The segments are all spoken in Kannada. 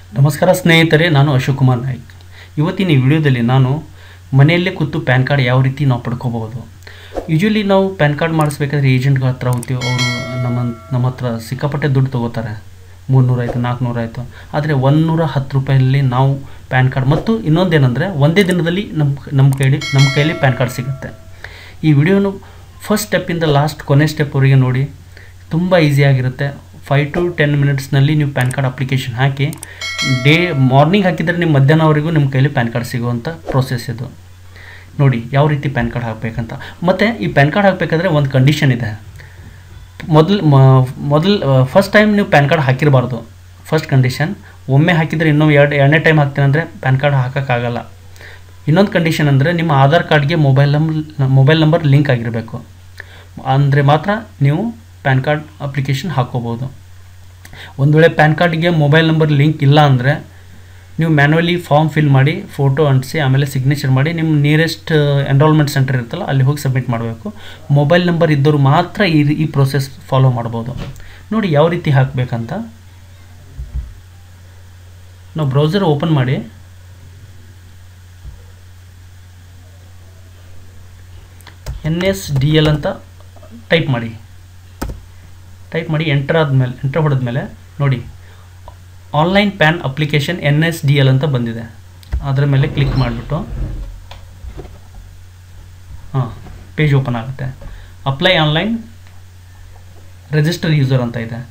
ನಮಸ್ಕಾರ ಸ್ನೇಹಿತರೆ ನಾನು ಅಶೋಕ್ ಕುಮಾರ್ ನಾಯ್ಕ್ ಇವತ್ತಿನ ಈ ವಿಡಿಯೋದಲ್ಲಿ ನಾನು ಮನೆಯಲ್ಲೇ ಕೂತು ಪ್ಯಾನ್ ಕಾರ್ಡ್ ಯಾವ ರೀತಿ ನಾವು ಪಡ್ಕೋಬಹುದು ಯೂಶ್ವಲಿ ನಾವು ಪ್ಯಾನ್ ಕಾರ್ಡ್ ಮಾಡಿಸ್ಬೇಕಾದ್ರೆ ಏಜೆಂಟ್ಗಳ ಹತ್ರ ಹೋಗ್ತೀವಿ ಅವರು ನಮ್ಮ ನಮ್ಮ ಹತ್ರ ಸಿಕ್ಕಾಪಟ್ಟೆ ದುಡ್ಡು ತೊಗೋತಾರೆ ಮೂರ್ನೂರು ಆಯಿತು ನಾಲ್ಕುನೂರು ಆಯಿತು ಆದರೆ ಒಂದುನೂರ ಹತ್ತು ರೂಪಾಯಲ್ಲಿ ನಾವು ಪ್ಯಾನ್ ಕಾರ್ಡ್ ಮತ್ತು ಇನ್ನೊಂದೇನೆಂದರೆ ಒಂದೇ ದಿನದಲ್ಲಿ ನಮ್ಮ ನಮ್ಮ ಕೈಲಿ ನಮ್ಮ ಕೈಲಿ ಪ್ಯಾನ್ ಕಾರ್ಡ್ ಸಿಗುತ್ತೆ ಈ ವಿಡಿಯೋನು ಫಸ್ಟ್ ಸ್ಟೆಪ್ಪಿಂದ ಲಾಸ್ಟ್ ಕೊನೆ ಸ್ಟೆಪ್ವರೆಗೆ ನೋಡಿ ತುಂಬ ಈಸಿಯಾಗಿರುತ್ತೆ ಫೈವ್ ಟು ಟೆನ್ ಮಿನಿಟ್ಸ್ನಲ್ಲಿ ನೀವು ಪ್ಯಾನ್ ಕಾರ್ಡ್ ಅಪ್ಲಿಕೇಶನ್ ಹಾಕಿ ಡೇ ಮಾರ್ನಿಂಗ್ ಹಾಕಿದರೆ ನಿಮ್ಮ ಮಧ್ಯಾಹ್ನವರೆಗೂ ನಿಮ್ಮ ಕೈಲಿ ಪ್ಯಾನ್ ಕಾರ್ಡ್ ಸಿಗುವಂಥ ಪ್ರೋಸೆಸ್ ಇದು ನೋಡಿ ಯಾವ ರೀತಿ ಪ್ಯಾನ್ ಕಾರ್ಡ್ ಹಾಕಬೇಕಂತ ಮತ್ತು ಈ ಪ್ಯಾನ್ ಕಾರ್ಡ್ ಹಾಕಬೇಕಾದ್ರೆ ಒಂದು ಕಂಡೀಷನ್ ಇದೆ ಮೊದಲು ಮೊದಲು ಫಸ್ಟ್ ಟೈಮ್ ನೀವು ಪ್ಯಾನ್ ಕಾರ್ಡ್ ಹಾಕಿರಬಾರ್ದು ಫಸ್ಟ್ ಕಂಡೀಷನ್ ಒಮ್ಮೆ ಹಾಕಿದರೆ ಇನ್ನೂ ಎರಡು ಎರಡನೇ ಟೈಮ್ ಹಾಕ್ತೀನಿ ಅಂದರೆ ಪ್ಯಾನ್ ಕಾರ್ಡ್ ಹಾಕೋಕ್ಕಾಗಲ್ಲ ಇನ್ನೊಂದು ಕಂಡೀಷನ್ ಅಂದರೆ ನಿಮ್ಮ ಆಧಾರ್ ಕಾರ್ಡ್ಗೆ mobile number mobile number link ಆಗಿರಬೇಕು ಅಂದರೆ ಮಾತ್ರ ನೀವು ಪ್ಯಾನ್ ಕಾರ್ಡ್ ಅಪ್ಲಿಕೇಶನ್ ಹಾಕ್ಕೋಬೋದು ಒಂದು ವೇಳೆ ಪ್ಯಾನ್ ಕಾರ್ಡ್ಗೆ ಮೊಬೈಲ್ ನಂಬರ್ ಲಿಂಕ್ ಇಲ್ಲ ಅಂದರೆ ನೀವು ಮ್ಯಾನ್ಯಲಿ ಫಾರ್ಮ್ ಫಿಲ್ ಮಾಡಿ ಫೋಟೋ ಅಂಟಿಸಿ ಆಮೇಲೆ ಸಿಗ್ನೇಚರ್ ಮಾಡಿ ನಿಮ್ಮ ನಿಯರೆಸ್ಟ್ ಎನ್ರೋಲ್ಮೆಂಟ್ ಸೆಂಟರ್ ಇರುತ್ತಲ್ಲ ಅಲ್ಲಿ ಹೋಗಿ ಸಬ್ಮಿಟ್ ಮಾಡಬೇಕು ಮೊಬೈಲ್ ನಂಬರ್ ಇದ್ದವರು ಮಾತ್ರ ಈ ಈ ಪ್ರೋಸೆಸ್ ಫಾಲೋ ಮಾಡ್ಬೋದು ನೋಡಿ ಯಾವ ರೀತಿ ಹಾಕಬೇಕಂತ ನಾವು ಬ್ರೌಸರ್ ಓಪನ್ ಮಾಡಿ ಎನ್ ಎಸ್ ಡಿ ಎಲ್ ಅಂತ ಟೈಪ್ ಮಾಡಿ ಟೈಪ್ ಮಾಡಿ ಎಂಟರ್ ಆದಮೇಲೆ ಎಂಟರ್ ಹೊಡೆದ್ಮೇಲೆ ನೋಡಿ online PAN application N S D L ಅಂತ ಬಂದಿದೆ ಅದರ ಮೇಲೆ ಕ್ಲಿಕ್ ಮಾಡಿಬಿಟ್ಟು ಹಾಂ ಪೇಜ್ ಓಪನ್ ಆಗುತ್ತೆ ಅಪ್ಲೈ ಆನ್ಲೈನ್ ರಿಜಿಸ್ಟರ್ ಯೂಸರ್ ಅಂತ ಇದೆ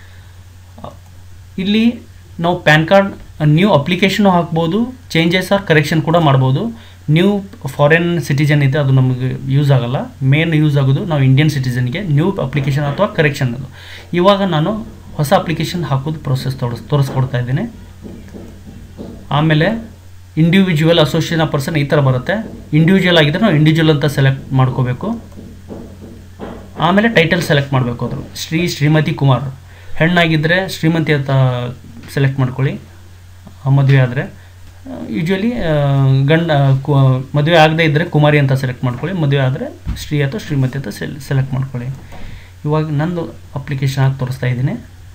ಇಲ್ಲಿ ನಾವು ಪ್ಯಾನ್ ಕಾರ್ಡ್ ನ್ಯೂ ಅಪ್ಲಿಕೇಶನು ಹಾಕ್ಬೋದು ಚೇಂಜಸ್ ಆರ್ ಕರೆಕ್ಷನ್ ಕೂಡ ಮಾಡ್ಬೋದು ನ್ಯೂ ಫಾರಿನ್ ಸಿಟಿಜನ್ ಇದೆ ಅದು ನಮಗೆ ಯೂಸ್ ಆಗೋಲ್ಲ ಮೇನ್ ಯೂಸ್ ಆಗೋದು ನಾವು ಇಂಡಿಯನ್ ಸಿಟಿಜನ್ಗೆ ನ್ಯೂ ಅಪ್ಲಿಕೇಶನ್ ಅಥವಾ ಕರೆಕ್ಷನ್ ಅದು ಇವಾಗ ನಾನು ಹೊಸ ಅಪ್ಲಿಕೇಶನ್ ಹಾಕೋದು ಪ್ರೊಸೆಸ್ ತೋರಿಸ್ ತೋರಿಸ್ಕೊಡ್ತಾ ಇದ್ದೀನಿ ಆಮೇಲೆ ಇಂಡಿವಿಜುವಲ್ ಅಸೋಸಿಯೇಷನ್ ಪರ್ಸನ್ ಈ ಥರ ಬರುತ್ತೆ ಇಂಡಿವಿಜುವಲ್ ಆಗಿದ್ದರೆ ನಾವು ಇಂಡಿವಿಜುವಲ್ ಅಂತ ಸೆಲೆಕ್ಟ್ ಮಾಡ್ಕೋಬೇಕು ಆಮೇಲೆ ಟೈಟಲ್ ಸೆಲೆಕ್ಟ್ ಮಾಡಬೇಕು ಅದ್ರ ಶ್ರೀ ಶ್ರೀಮತಿ ಕುಮಾರ್ ಹೆಣ್ಣಾಗಿದ್ದರೆ ಶ್ರೀಮತಿ ಅಂತ ಸೆಲೆಕ್ಟ್ ಮಾಡ್ಕೊಳ್ಳಿ ಮದುವೆ ಆದರೆ ಯೂಶ್ವಲಿ ಗಂಡ ಕು ಮದುವೆ ಆಗದೇ ಇದ್ದರೆ ಕುಮಾರಿ ಅಂತ ಸೆಲೆಕ್ಟ್ ಮಾಡ್ಕೊಳ್ಳಿ ಮದುವೆ ಆದರೆ ಶ್ರೀ ಅಥವಾ ಶ್ರೀಮತಿ ಅಂತ ಸೆಲ್ ಸೆಲೆಕ್ಟ್ ಮಾಡ್ಕೊಳ್ಳಿ ಇವಾಗ ನಂದು ಅಪ್ಲಿಕೇಶನ್ ಹಾಕಿ ತೋರಿಸ್ತಾ ಇದ್ದೀನಿ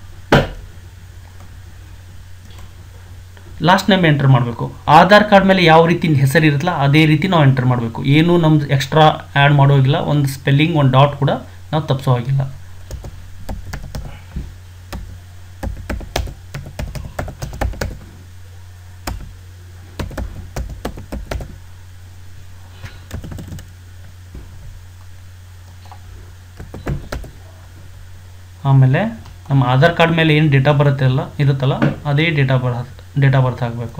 ಲಾಸ್ಟ್ ನೇಮ್ ಎಂಟರ್ ಮಾಡಬೇಕು ಆಧಾರ್ ಕಾರ್ಡ್ ಮೇಲೆ ಯಾವ ರೀತಿ ಹೆಸರು ಇರುತ್ತಲ್ಲ ಅದೇ ರೀತಿ ನಾವು ಎಂಟರ್ ಮಾಡಬೇಕು ಏನೂ ನಮ್ದು ಎಕ್ಸ್ಟ್ರಾ ಆ್ಯಡ್ ಮಾಡೋಗಿಲ್ಲ ಒಂದು ಸ್ಪೆಲ್ಲಿಂಗ್ ಒಂದು ಡಾಟ್ ಕೂಡ ನಾವು ತಪ್ಪಿಸೋ ಹಾಗಿಲ್ಲ ಆಮೇಲೆ ನಮ್ಮ ಆಧಾರ್ ಕಾರ್ಡ್ ಮೇಲೆ ಏನು ಡೇಟಾ ಬರುತ್ತಲ್ಲ ಇರುತ್ತಲ್ಲ ಅದೇ ಡೇಟಾ ಬರ್ತ್ ಡೇಟಾ ಬರ್ತ್ ಹಾಕಬೇಕು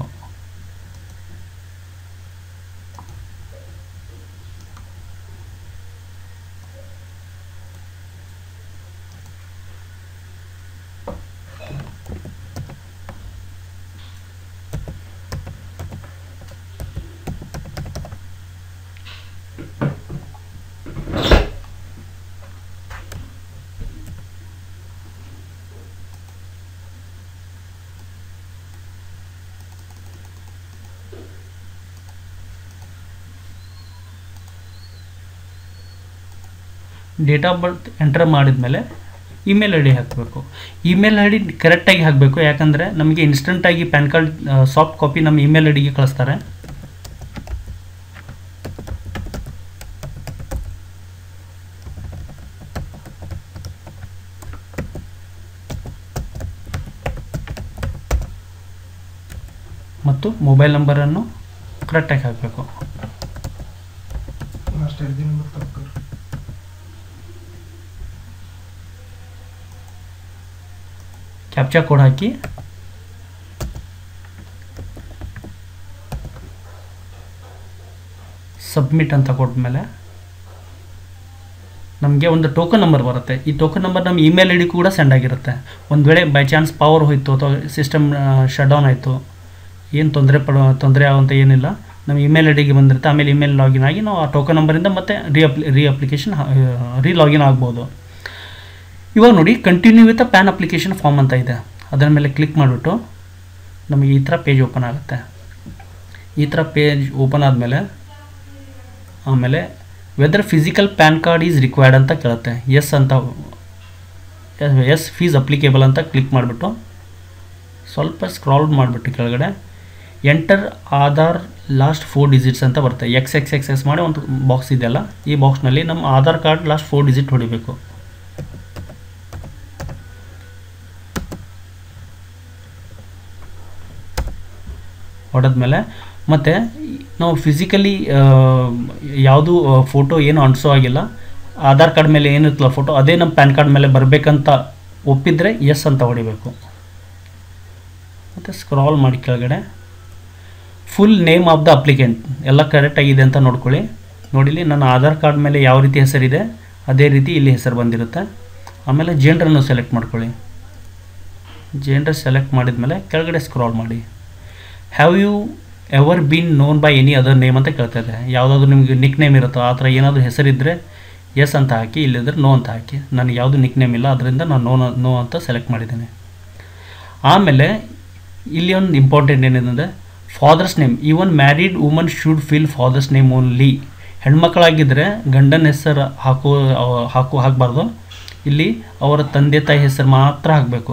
ಡೇಟ್ ಆಫ್ ಬರ್ತ್ ಎಂಟರ್ ಮಾಡಿದ್ಮೇಲೆ ಇಮೇಲ್ ಐ ಡಿ ಹಾಕಬೇಕು ಇಮೇಲ್ ಐ ಡಿ ಕರೆಕ್ಟಾಗಿ ಹಾಕಬೇಕು ಯಾಕಂದರೆ ನಮಗೆ ಇನ್ಸ್ಟಂಟಾಗಿ ಪ್ಯಾನ್ ಕಾರ್ಡ್ ಸಾಫ್ಟ್ ಕಾಪಿ ನಮ್ಮ ಇಮೇಲ್ ಐ ಡಿಗೆ ಕಳಿಸ್ತಾರೆ ಮತ್ತು ಮೊಬೈಲ್ ನಂಬರನ್ನು ಕರೆಕ್ಟಾಗಿ ಹಾಕಬೇಕು लास्ट एक दिन में तब कर ಕ್ಯಾಪ್ಚಾ ಕೋಡ್ ಹಾಕಿ ಸಬ್ಮಿಟ್ ಅಂತ ಕೊಟ್ಮೇಲೆ ನಮಗೆ ಒಂದು ಟೋಕನ್ ನಂಬರ್ ಬರುತ್ತೆ ಈ token number email email I ಡಿ ಕೂಡ ಸೆಂಡ್ ಆಗಿರುತ್ತೆ ಒಂದು ವೇಳೆ ಬೈ ಚಾನ್ಸ್ ಪವರ್ ಹೋಯಿತು ಅಥವಾ ಸಿಸ್ಟಮ್ ಶಟ್ ಡೌನ್ ಆಯಿತು ಏನು ತೊಂದರೆ ಪಡೋ ತೊಂದರೆ ಆಗುವಂಥ ಏನಿಲ್ಲ ನಮ್ಮ ಇಮೇಲ್ ಐ ಡಿಗೆ ಬಂದಿರುತ್ತೆ ಆಮೇಲೆ ಇಮೇಲ್ ಲಾಗಿನ್ ಆಗಿ ನಾವು ಆ ಟೋಕನ್ ನಂಬರಿಂದ ಮತ್ತೆ ರೀ ಅಪ್ಲಿ ರೀ ಅಪ್ಲಿಕೇಶನ್ ರೀ ಲಾಗಿನ್ ಆಗ್ಬೋದು ಇವಾಗ ನೋಡಿ continue with PAN application form ಅಂತ ಇದೆ ಅದರ ಮೇಲೆ ಕ್ಲಿಕ್ ಮಾಡಿಬಿಟ್ಟು ನಮಗೆ ಈ ಥರ ಪೇಜ್ ಓಪನ್ ಆಗುತ್ತೆ ಈ ಥರ ಪೇಜ್ ಓಪನ್ ಆದಮೇಲೆ ಆಮೇಲೆ whether physical PAN card is required ಅಂತ ಕೇಳುತ್ತೆ ಎಸ್ ಅಂತ ಎಸ್ ಫೀಸ್ ಅಪ್ಲಿಕೇಬಲ್ ಅಂತ ಕ್ಲಿಕ್ ಮಾಡಿಬಿಟ್ಟು ಸ್ವಲ್ಪ ಸ್ಕ್ರಾಲ್ ಮಾಡಿಬಿಟ್ಟು ಕೆಳಗಡೆ enter Aadhaar last four digits ಅಂತ ಬರುತ್ತೆ ಎಕ್ಸ್ ಎಕ್ಸ್ ಎಕ್ಸ್ ಎಕ್ಸ್ ಮಾಡಿ ಒಂದು ಬಾಕ್ಸ್ ಇದೆಯಲ್ಲ ಈ ಬಾಕ್ಸ್ನಲ್ಲಿ ನಮ್ಮ Aadhaar card last four digit ಹೊಡಿಬೇಕು ಹೊಡೆದ್ಮೇಲೆ ಮತ್ತು ನಾವು ಫಿಸಿಕಲಿ ಯಾವುದು ಫೋಟೋ ಏನು ಅಂಟಿಸೋ ಆಗಿಲ್ಲ ಆಧಾರ್ ಕಾರ್ಡ್ ಮೇಲೆ ಏನಿರ್ತಲ್ಲ ಫೋಟೋ ಅದೇ ನಮ್ಮ ಪ್ಯಾನ್ ಕಾರ್ಡ್ ಮೇಲೆ ಬರಬೇಕಂತ ಒಪ್ಪಿದರೆ ಎಸ್ ಅಂತ ಹೊಡಿಬೇಕು ಮತ್ತು ಸ್ಕ್ರಾಲ್ ಮಾಡಿ ಕೆಳಗಡೆ full name of the applicant ಎಲ್ಲ ಕರೆಕ್ಟ್ ಆಗಿದೆ ಅಂತ ನೋಡ್ಕೊಳ್ಳಿ ನೋಡಿಲಿ ನನ್ನ ಆಧಾರ್ ಕಾರ್ಡ್ ಮೇಲೆ ಯಾವ ರೀತಿ ಹೆಸರಿದೆ ಅದೇ ರೀತಿ ಇಲ್ಲಿ ಹೆಸರು ಬಂದಿರುತ್ತೆ ಆಮೇಲೆ ಜೇಂಡ್ರನ್ನು ಸೆಲೆಕ್ಟ್ ಮಾಡ್ಕೊಳ್ಳಿ ಜೇಂಡರ್ ಸೆಲೆಕ್ಟ್ ಮಾಡಿದ್ಮೇಲೆ ಕೆಳಗಡೆ ಸ್ಕ್ರಾಲ್ ಮಾಡಿ have you ever been known by any other name ಅಂತ ಕೇಳ್ತಾ ಇದೆ ಯಾವುದಾದ್ರು ನಿಮಗೆ ನಿಕ್ ನೇಮ್ ಇರುತ್ತೋ ಆ ಥರ ಏನಾದರೂ ಹೆಸರಿದ್ದರೆ ಎಸ್ ಅಂತ ಹಾಕಿ ಇಲ್ಲಿದ್ರೆ ನೋ ಅಂತ ಹಾಕಿ ನನಗೆ ಯಾವುದು ನಿಕ್ ನೇಮ್ ಇಲ್ಲ ಅದರಿಂದ ನಾನು ನೋ ನೋ ಅಂತ ಸೆಲೆಕ್ಟ್ ಮಾಡಿದ್ದೇನೆ ಆಮೇಲೆ ಇಲ್ಲಿ ಒಂದು ಇಂಪಾರ್ಟೆಂಟ್ ಏನಿದೆ ಅಂದರೆ father's name even married woman should fill father's name only ಹೆಣ್ಮಕ್ಳಾಗಿದ್ದರೆ ಗಂಡನ ಹೆಸರು ಹಾಕೋ ಅವ- ಹಾಕೋ ಹಾಕಬಾರ್ದು ಇಲ್ಲಿ ಅವರ ತಂದೆ ತಾಯಿ ಹೆಸರು ಮಾತ್ರ ಹಾಕಬೇಕು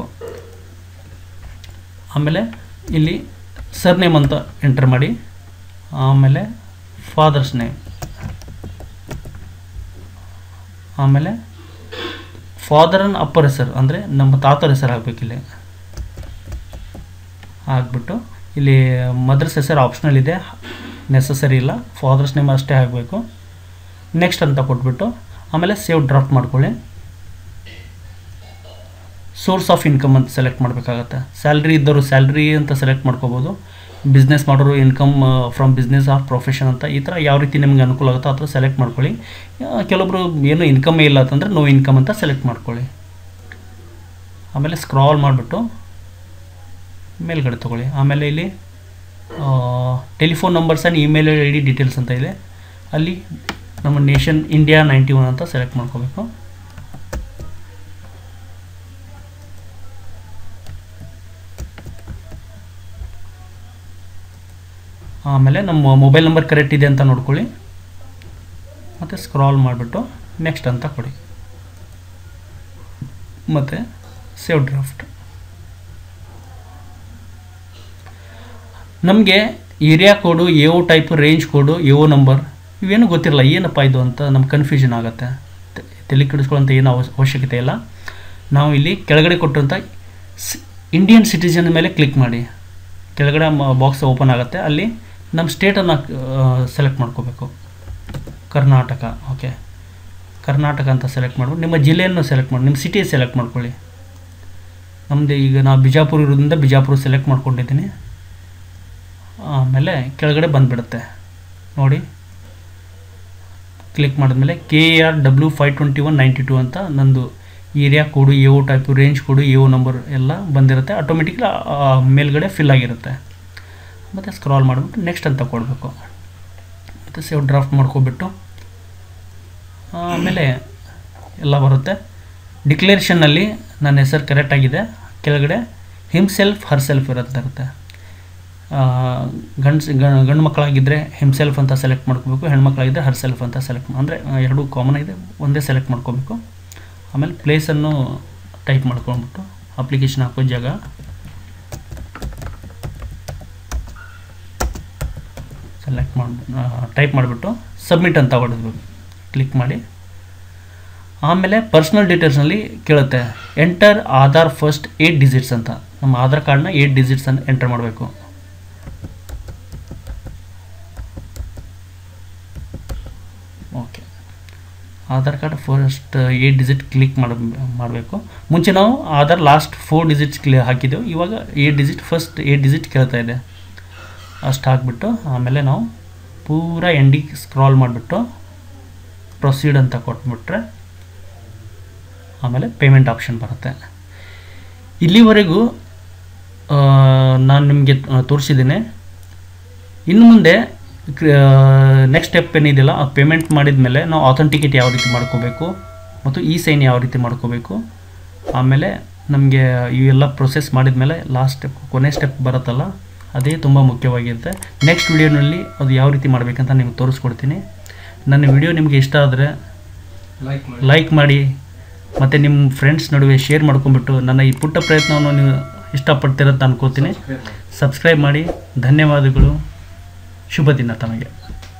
ಆಮೇಲೆ ಇಲ್ಲಿ ಸರ್ ನೇಮ್ ಅಂತ ಎಂಟರ್ ಮಾಡಿ ಆಮೇಲೆ ಫಾದರ್ಸ್ ನೇಮ್ ಆಮೇಲೆ ಫಾದರ್ ಅನ್ ಅಪ್ಪರ್ ಹೆಸರು ಅಂದರೆ ನಮ್ಮ ತಾತರ ಹೆಸರು ಹಾಕ್ಬೇಕಿಲ್ಲಿ ಹಾಕ್ಬಿಟ್ಟು ಇಲ್ಲಿ ಮದರ್ಸ್ ಹೆಸರು ಆಪ್ಷನಲ್ ಇದೆ ನೆಸಸರಿ ಇಲ್ಲ ಫಾದರ್ಸ್ ನೇಮ್ ಅಷ್ಟೇ ಹಾಕಬೇಕು ನೆಕ್ಸ್ಟ್ ಅಂತ ಕೊಟ್ಬಿಟ್ಟು ಆಮೇಲೆ ಸೇವ್ ಡ್ರಾಫ್ಟ್ ಮಾಡ್ಕೊಳ್ಳಿ ಸೋರ್ಸ್ ಆಫ್ ಇನ್ಕಮ್ ಅಂತ ಸೆಲೆಕ್ಟ್ ಮಾಡಬೇಕಾಗತ್ತೆ ಸ್ಯಾಲ್ರಿ ಇದ್ದವರು ಸ್ಯಾಲ್ರಿ ಅಂತ ಸೆಲೆಕ್ಟ್ ಮಾಡ್ಕೋಬೋದು ಬಿಸ್ನೆಸ್ ಮಾಡೋರು income from business of profession ಅಂತ ಈ ಥರ ಯಾವ ರೀತಿ ನಿಮ್ಗೆ ಅನುಕೂಲ ಆಗುತ್ತೋ ಆ ಥರ ಸೆಲೆಕ್ಟ್ ಮಾಡ್ಕೊಳ್ಳಿ ಆ, ಕೆಲವೊಬ್ರು ಏನು ಇನ್ಕಮೇ ಇಲ್ಲ ಅಂತಂದರೆ ನೋ ಇನ್ಕಮ್ ಅಂತ ಸೆಲೆಕ್ಟ್ ಮಾಡ್ಕೊಳ್ಳಿ ಆಮೇಲೆ ಸ್ಕ್ರಾಲ್ ಮಾಡಿಬಿಟ್ಟು ಮೇಲ್ಗಡೆ ತೊಗೊಳ್ಳಿ ಆಮೇಲೆ ಇಲ್ಲಿ telephone numbers and email I D details ಅಂತ ಇದೆ ಅಲ್ಲಿ ನಮ್ಮ ನೇಷನ್ ಇಂಡಿಯಾ ನೈಂಟಿ ಒನ್ ಅಂತ ಸೆಲೆಕ್ಟ್ ಮಾಡ್ಕೋಬೇಕು ಆಮೇಲೆ ನಮ್ಮ ಮೊಬೈಲ್ ನಂಬರ್ ಕರೆಕ್ಟ್ ಇದೆ ಅಂತ ನೋಡ್ಕೊಳ್ಳಿ ಮತ್ತು ಸ್ಕ್ರಾಲ್ ಮಾಡಿಬಿಟ್ಟು ನೆಕ್ಸ್ಟ್ ಅಂತ ಕೊಡಿ ಮತ್ತು ಸೇವ್ ಡ್ರಾಫ್ಟ್ ನಮಗೆ area code A O type range code A O number ಇವೇನು ಗೊತ್ತಿರಲ್ಲ ಏನಪ್ಪ ಇದು ಅಂತ ನಮ್ಗೆ ಕನ್ಫ್ಯೂಷನ್ ಆಗುತ್ತೆ ತೆ- ತಲೆ ಕೆಡಿಸ್ಕೊಳ್ಳೋಂಥ ಏನು ಅವಶ್ಯ ಅವಶ್ಯಕತೆ ಇಲ್ಲ ನಾವು ಇಲ್ಲಿ ಕೆಳಗಡೆ ಕೊಟ್ಟಂಥ ಇಂಡಿಯನ್ ಸಿಟಿಜನ್ ಮೇಲೆ ಕ್ಲಿಕ್ ಮಾಡಿ ಕೆಳಗಡೆ ಬಾಕ್ಸ್ ಓಪನ್ ಆಗುತ್ತೆ ಅಲ್ಲಿ ನಮ್ಮ ಸ್ಟೇಟನ್ನು ಸೆಲೆಕ್ಟ್ ಮಾಡ್ಕೋಬೇಕು ಕರ್ನಾಟಕ ಓಕೆ ಕರ್ನಾಟಕ ಅಂತ ಸೆಲೆಕ್ಟ್ ಮಾಡ್ಬಿಟ್ಟು ನಿಮ್ಮ ಜಿಲ್ಲೆಯನ್ನು ಸೆಲೆಕ್ಟ್ ಮಾಡಿ ನಿಮ್ಮ ಸಿಟಿ ಸೆಲೆಕ್ಟ್ ಮಾಡ್ಕೊಳ್ಳಿ ನಮ್ಮದು ಈಗ ನಾವು ಬಿಜಾಪುರ ಇರೋದ್ರಿಂದ ಬಿಜಾಪುರ ಸೆಲೆಕ್ಟ್ ಮಾಡ್ಕೊಂಡಿದ್ದೀನಿ ಆಮೇಲೆ ಕೆಳಗಡೆ ಬಂದುಬಿಡುತ್ತೆ ನೋಡಿ ಕ್ಲಿಕ್ ಮಾಡಿದ್ಮೇಲೆ K R W five twenty one ninety two ಅಂತ ನಂದು area code A O type range code A O number ಎಲ್ಲ ಬಂದಿರುತ್ತೆ ಆಟೋಮೆಟಿಕ್ಲಿ ಮೇಲ್ಗಡೆ ಫಿಲ್ ಆಗಿರುತ್ತೆ ಮತ್ತು ಸ್ಕ್ರಾಲ್ ಮಾಡಿಬಿಟ್ಟು ನೆಕ್ಸ್ಟ್ ಅಂತ ಕೊಡಬೇಕು ಮತ್ತು ಸೇವ್ ಡ್ರಾಫ್ಟ್ ಮಾಡ್ಕೊಬಿಟ್ಟು ಆಮೇಲೆ ಎಲ್ಲ ಬರುತ್ತೆ ಡಿಕ್ಲೇರೇಷನ್ನಲ್ಲಿ ನನ್ನ ಹೆಸರು ಕರೆಕ್ಟಾಗಿದೆ ಕೆಳಗಡೆ ಹಿಮ್ಸೆಲ್ಫ್ ಹರ್ ಸೆಲ್ಫ್ ಇರುತ್ತೆ ಇರುತ್ತೆ ಗಂಡ್ಸ್ ಗಂಡು ಮಕ್ಕಳಾಗಿದ್ದರೆ ಹಿಮ್ಸೆಲ್ಫ್ ಅಂತ ಸೆಲೆಕ್ಟ್ ಮಾಡ್ಕೋಬೇಕು ಹೆಣ್ಮಕ್ಳಾಗಿದ್ದರೆ ಹರ್ ಸೆಲ್ಫ್ ಅಂತ ಸೆಲೆಕ್ಟ್ ಅಂದರೆ ಎರಡೂ ಕಾಮನ್ ಆಗಿದೆ ಒಂದೇ ಸೆಲೆಕ್ಟ್ ಮಾಡ್ಕೋಬೇಕು ಆಮೇಲೆ ಪ್ಲೇಸನ್ನು ಟೈಪ್ ಮಾಡ್ಕೊಂಡ್ಬಿಟ್ಟು ಅಪ್ಲಿಕೇಶನ್ ಹಾಕೋ ಜಾಗ ಸೆಲೆಕ್ಟ್ ಮಾಡಿ ಟೈಪ್ ಮಾಡಿಬಿಟ್ಟು ಸಬ್ಮಿಟ್ ಅಂತ ಹೊಡೆದ್ಬೇಕು ಕ್ಲಿಕ್ ಮಾಡಿ ಆಮೇಲೆ ಪರ್ಸ್ನಲ್ ಡೀಟೇಲ್ಸ್ನಲ್ಲಿ ಕೇಳುತ್ತೆ enter Aadhaar first eight digits ಅಂತ ನಮ್ಮ ಆಧಾರ್ ಕಾರ್ಡ್ನ ಏಯ್ಟ್ ಡಿಜಿಟ್ಸನ್ನು ಎಂಟರ್ ಮಾಡಬೇಕು okay Aadhaar card first eight digit click ಮಾಡ ಮಾಡಬೇಕು ಮುಂಚೆ ನಾವು ಆಧಾರ್ ಲಾಸ್ಟ್ ಫೋರ್ ಡಿಜಿಟ್ಸ್ ಕ್ಲಿ ಹಾಕಿದ್ದೆವು ಇವಾಗ eight digit first eight digit ಕೇಳ್ತಾ ಇದೆ ಅಷ್ಟು ಹಾಕ್ಬಿಟ್ಟು ಆಮೇಲೆ ನಾವು ಪೂರಾ ಎಂಡಿಗೆ ಸ್ಕ್ರಾಲ್ ಮಾಡಿಬಿಟ್ಟು ಪ್ರೊಸೀಡ್ ಅಂತ ಕೊಟ್ಬಿಟ್ರೆ ಆಮೇಲೆ ಪೇಮೆಂಟ್ ಆಪ್ಷನ್ ಬರುತ್ತೆ ಇಲ್ಲಿವರೆಗೂ ಆ, ನಾನು ನಿಮಗೆ ತೋರಿಸಿದ್ದೀನಿ ಇನ್ನು ಮುಂದೆ ನೆಕ್ಸ್ಟ್ ಸ್ಟೆಪ್ ಏನಿದೆಯಲ್ಲ ಆ ಪೇಮೆಂಟ್ ಮಾಡಿದ ಮೇಲೆ ನಾವು ಅಥೆಂಟಿಕೇಟ್ ಯಾವ ರೀತಿ ಮಾಡ್ಕೋಬೇಕು ಮತ್ತು ಇ ಸೈನ್ ಯಾವ ರೀತಿ ಮಾಡ್ಕೋಬೇಕು ಆಮೇಲೆ ನಮಗೆ ಇವೆಲ್ಲ ಪ್ರೊಸೆಸ್ ಮಾಡಿದ ಮೇಲೆ ಲಾಸ್ಟ್ ಸ್ಟೆಪ್ ಕೊನೆ ಸ್ಟೆಪ್ ಬರುತ್ತಲ್ಲ ಅದೇ ತುಂಬ ಮುಖ್ಯವಾಗಿರುತ್ತೆ ನೆಕ್ಸ್ಟ್ ವಿಡಿಯೋನಲ್ಲಿ ಅದು ಯಾವ ರೀತಿ ಮಾಡಬೇಕಂತ ನಿಮ್ಗೆ ತೋರಿಸ್ಕೊಡ್ತೀನಿ ನನ್ನ ವಿಡಿಯೋ ನಿಮಗೆ ಇಷ್ಟ ಆದರೆ ಲೈಕ್ ಮಾಡಿ ಲೈಕ್ ಮಾಡಿ ಮತ್ತು ನಿಮ್ಮ ಫ್ರೆಂಡ್ಸ್ ನಡುವೆ ಶೇರ್ ಮಾಡ್ಕೊಂಬಿಟ್ಟು ನನ್ನ ಈ ಪುಟ್ಟ ಪ್ರಯತ್ನವನ್ನು ನೀವು ಇಷ್ಟಪಡ್ತೀರಂತ ಅನ್ಕೋತೀನಿ ಸಬ್ಸ್ಕ್ರೈಬ್ ಮಾಡಿ ಧನ್ಯವಾದಗಳು ಶುಭ ದಿನ ತಮಗೆ